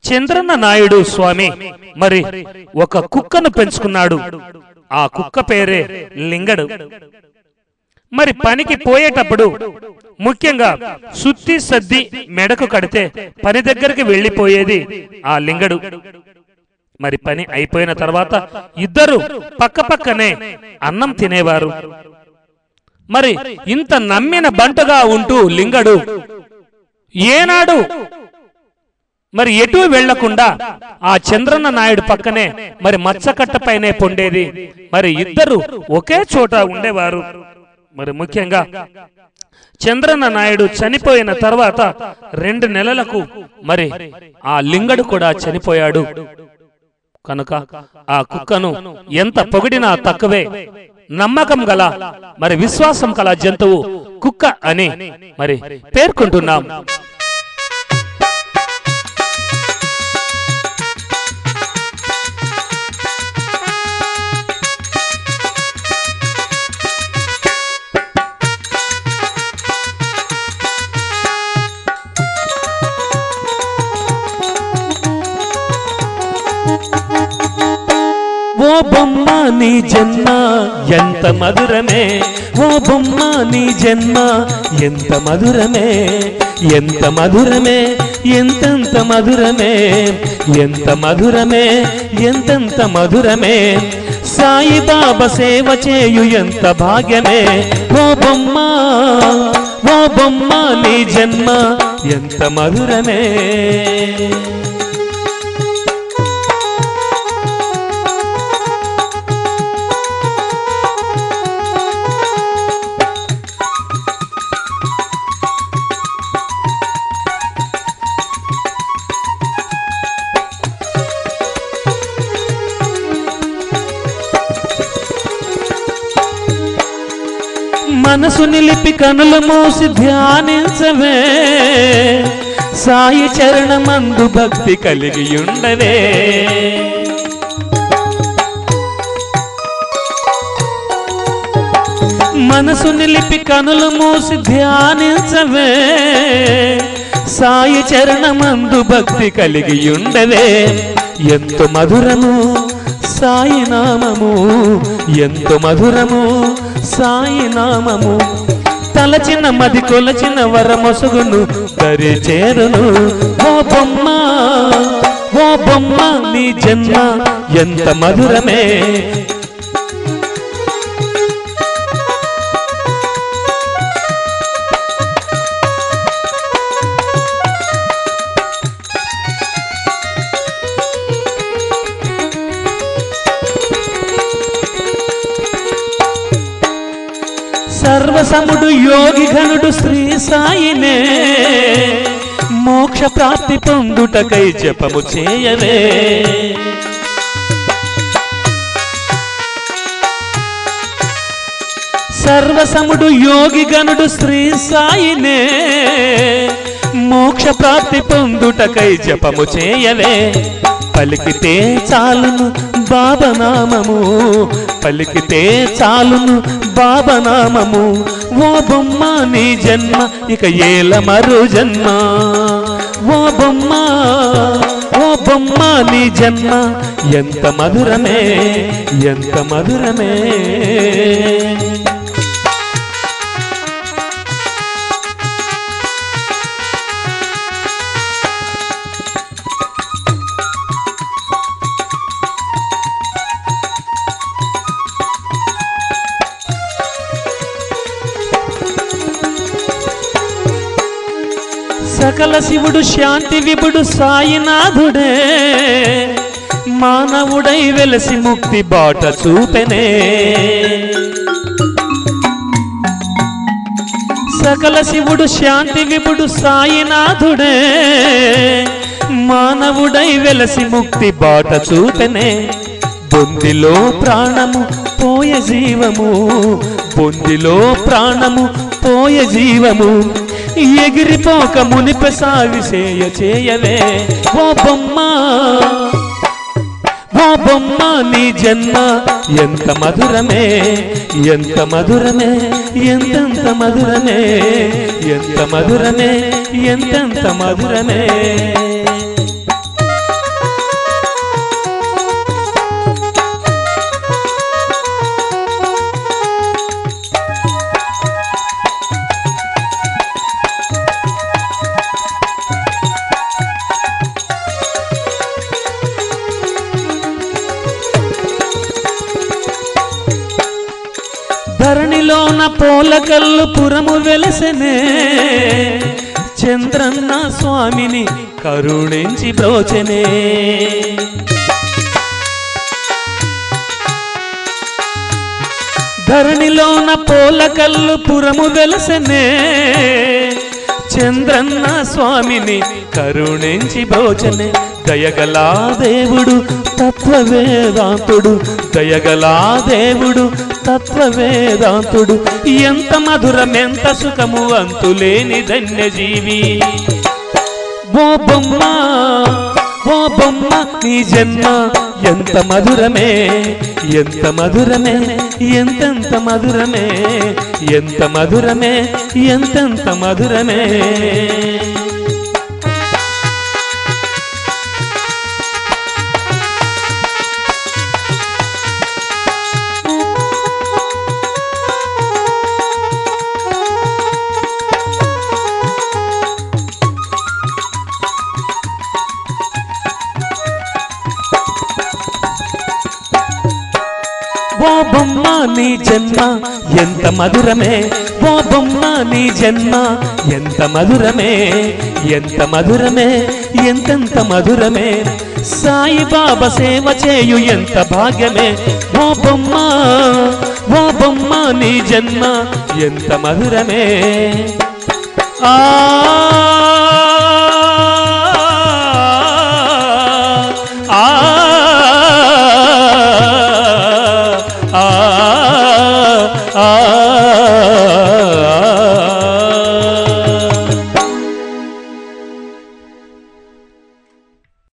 చంద్రన్న నాయుడు స్వామి మరి ఒక కుక్కను పెంచుకున్నాడు ఆ కుక్క పేరే లింగడు మరి పనికి పోయేటప్పుడు ముఖ్యంగా సుత్తి సద్ది మెడకు కడితే పని దగ్గరికి వెళ్ళిపోయేది ఆ లింగడు మరి పని అయిపోయిన తర్వాత ఇద్దరు పక్క పక్కనే అన్నం తినేవారు మరి ఇంత నమ్మిన బంటగా ఉంటూ లింగడు ఏనాడు మరి ఎటు వెళ్లకుండా ఆ చంద్రన్న నాయుడు పక్కనే మరి మచ్చకట్ట పైనే పొండేది మరి ఇద్దరు ఒకే చోట ఉండేవారు మరి ముఖ్యంగా చంద్రన్న నాయుడు చనిపోయిన తర్వాత రెండు నెలలకు మరి ఆ లింగడు కూడా చనిపోయాడు కనుక ఆ కుక్కను ఎంత పొగిడినా తక్కువే నమ్మకం గల మరి విశ్వాసం కల జంతువు కుక్క అని మరి పేర్కొంటున్నాం ఓ బొమ్మ నీ జన్మ ఎంత మధురమే ఓ బొమ్మ నీ జన్మ ఎంత మధురమే ఎంత మధురమే ఎంతెంత మధురమే ఎంత మధురమే ఎంతెంత మధురమే సాయిబాబా సేవ చేయు ఎంత భాగ్యమే ఓ బొమ్మ ఓ బొమ్మ నీ జన్మ ఎంత మధురమే మనసు నిలిపి కనులు మూసి ధ్యానించవే సాయి చరణమందు భక్తి కలిగి ఉండవే మనసు నిలిపి కనులు మూసి ధ్యానించవే సాయి చరణమందు భక్తి కలిగి ఉండవే ఎంత మధురము సాయి నామము ఎంత మధురము సాయి నామము తలచిన మది కొలచిన వరమొసగును దరి చేరును ఓ బొమ్మ ఓ బొమ్మ నీ జన్మ ఎంత మధురమే సర్వసముడు యోగి ఘనుడు శ్రీ సాయినే మోక్ష ప్రాప్తి పొందుటకై జపము చేయవే సర్వసముడు యోగి గనుడు శ్రీ సాయినే మోక్ష ప్రాప్తి పొందుటకై జపము చేయవే పలికితే చాలును బాబనామము పలికితే చాలును బాబనామము ఓ బొమ్మ నీ జన్మ ఇక ఏల మరు జన్మ ఓ బొమ్మ ఓ బొమ్మ నీ జన్మ ఎంత మధురమే ఎంత మధురమే సకల శివుడు శాంతి విభుడు సాయినాథుడే మానవుడై వెలసి ముక్తి బాట చూపెనే సకల శివుడు శాంతి విభుడు సాయినాథుడే మానవుడై వెలసి ముక్తి బాట చూపెనే బొందిలో ప్రాణము పోయ జీవము బొందిలో ప్రాణము పోయ జీవము ఎగిరిపోక మునిప సావి చేయ చేయవే ఓ బొమ్మ ఓ బొమ్మ నీ జన్మ ఎంత మధురమే ఎంత మధురమే ఎంతెంత మధురమే ఎంత మధురమే ఎంతెంత మధురమే ధరణిలోన పోలకల్లు పురము వెలసెనే చంద్రన్న స్వామిని కరుణించి బ్రోచనే ధరణిలోన పోలకల్లు పురము వెలసెనే చంద్రన్న స్వామిని కరుణించి భోజనే దయగలా దేవుడు తత్వవేదాంతుడు దయగలా దేవుడు తత్వవేదాంతుడు ఎంత మధురం ఎంత సుఖము అంతులేని ధన్యజీవి ఓ బొమ్మ ఓ బొమ్మ నీ జన్మ ఎంత మధురమే ఎంత మధురమే ఎంతెంత మధురమే ఎంత మధురమే ఎంతెంత మధురమే ఓ బొమ్మ నీ జన్మ ఎంత మధురమే ఓ బొమ్మ నీ జన్మ ఎంత మధురమే ఎంత మధురమే ఎంతెంత మధురమే సాయిబాబా సేవ చేయు ఎంత భాగ్యమే ఓ బొమ్మ ఓ బొమ్మ నీ జన్మ ఎంత మధురమే ఆ ఆ ఆ ఆ